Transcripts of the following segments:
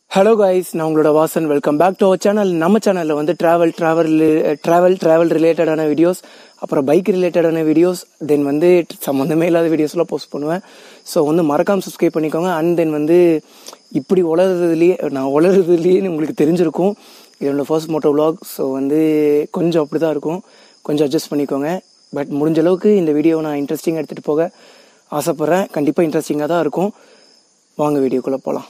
hello guys நான் உங்களோட Vasan welcome back to our channel நம்ம சேனலில் வந்து ட்ராவல் ட்ராவல் ட்ராவல் ட்ராவல் ரிலேட்டடான வீடியோஸ் அப்புறம் பைக் ரிலேட்டடான வீடியோஸ் தென் வந்து சம்மந்தமே இல்லாத வீடியோஸ்லாம் போஸ்ட் பண்ணுவேன் ஸோ வந்து மறக்காமல் சப்ஸ்கிரைப் பண்ணிக்கோங்க அண்ட் தென் வந்து இப்படி உளறதுலேயே நான் உளறதுலேயே உங்களுக்கு தெரிஞ்சிருக்கும் இது என்னோட ஃபர்ஸ்ட் மோட்டோ vlog ஸோ வந்து கொஞ்சம் அப்படி தான் இருக்கும் கொஞ்சம் அட்ஜஸ்ட் பண்ணிக்கோங்க பட் முடிஞ்ச அளவுக்கு இந்த வீடியோவை நான் இன்ட்ரெஸ்டிங்காக எடுத்துகிட்டு போக ஆசைப்பட்றேன் கண்டிப்பாக இன்ட்ரெஸ்டிங்காக தான் இருக்கும் வாங்க வீடியோக்குள்ளே போகலாம்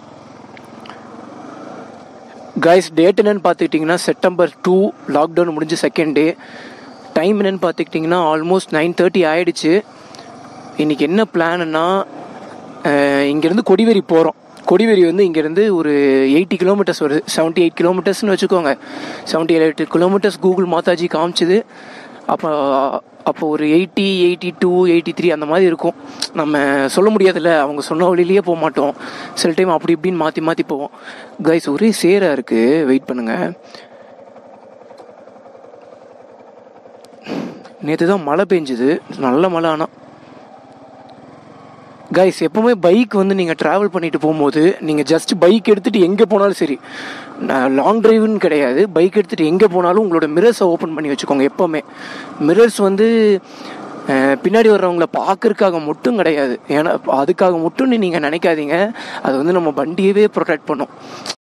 கைஸ் டேட் என்னன்னு பார்த்துக்கிட்டிங்கன்னா செப்டம்பர் டூ லாக்டவுன் முடிஞ்சு செகண்ட் டே டைம் என்னன்னு பார்த்துக்கிட்டிங்கன்னா ஆல்மோஸ்ட் நைன் தேர்ட்டி ஆயிடுச்சு இன்றைக்கி என்ன பிளான்னா இங்கேருந்து கொடிவேரி போகிறோம் கொடிவேரி வந்து இங்கேருந்து ஒரு எயிட்டி கிலோமீட்டர்ஸ் வருது செவன்ட்டி எயிட் கிலோமீட்டர்ஸ்னு வச்சுக்கோங்க செவன்ட்டி எயிட் கிலோமீட்டர்ஸ் கூகுள் மாதாஜி காமிச்சுது அப்போ அப்போ ஒரு eighty eighty two eighty three அந்த மாதிரி இருக்கும் நம்ம சொல்ல முடியாதுல்ல அவங்க சொன்ன வழியிலேயே போக மாட்டோம் சில டைம் அப்படி இப்படின்னு மாற்றி மாற்றி போவோம் கைஸ் ஒரே சேராக இருக்குது வெயிட் பண்ணுங்கள் நேற்று தான் மழை பெஞ்சுது நல்ல மழை ஆனால் கைஸ் எப்பவுமே பைக் வந்து நீங்கள் ட்ராவல் பண்ணிட்டு போகும்போது நீங்கள் ஜஸ்ட் பைக் எடுத்துகிட்டு எங்கே போனாலும் சரி லாங் டிரைவுன்னு கிடையாது பைக் எடுத்துகிட்டு எங்கே போனாலும் உங்களோட மிரர்ஸை ஓப்பன் பண்ணி வச்சுக்கோங்க எப்போவுமே மிரர்ஸ் வந்து அஹ், பின்னாடி வர்றவங்கள பார்க்கறதுக்காக மட்டும் கிடையாது ஏன்னா அதுக்காக மட்டும் நீங்கள் நினைக்காதீங்க அது வந்து நம்ம வண்டியவே ப்ரொடெக்ட் பண்ணும்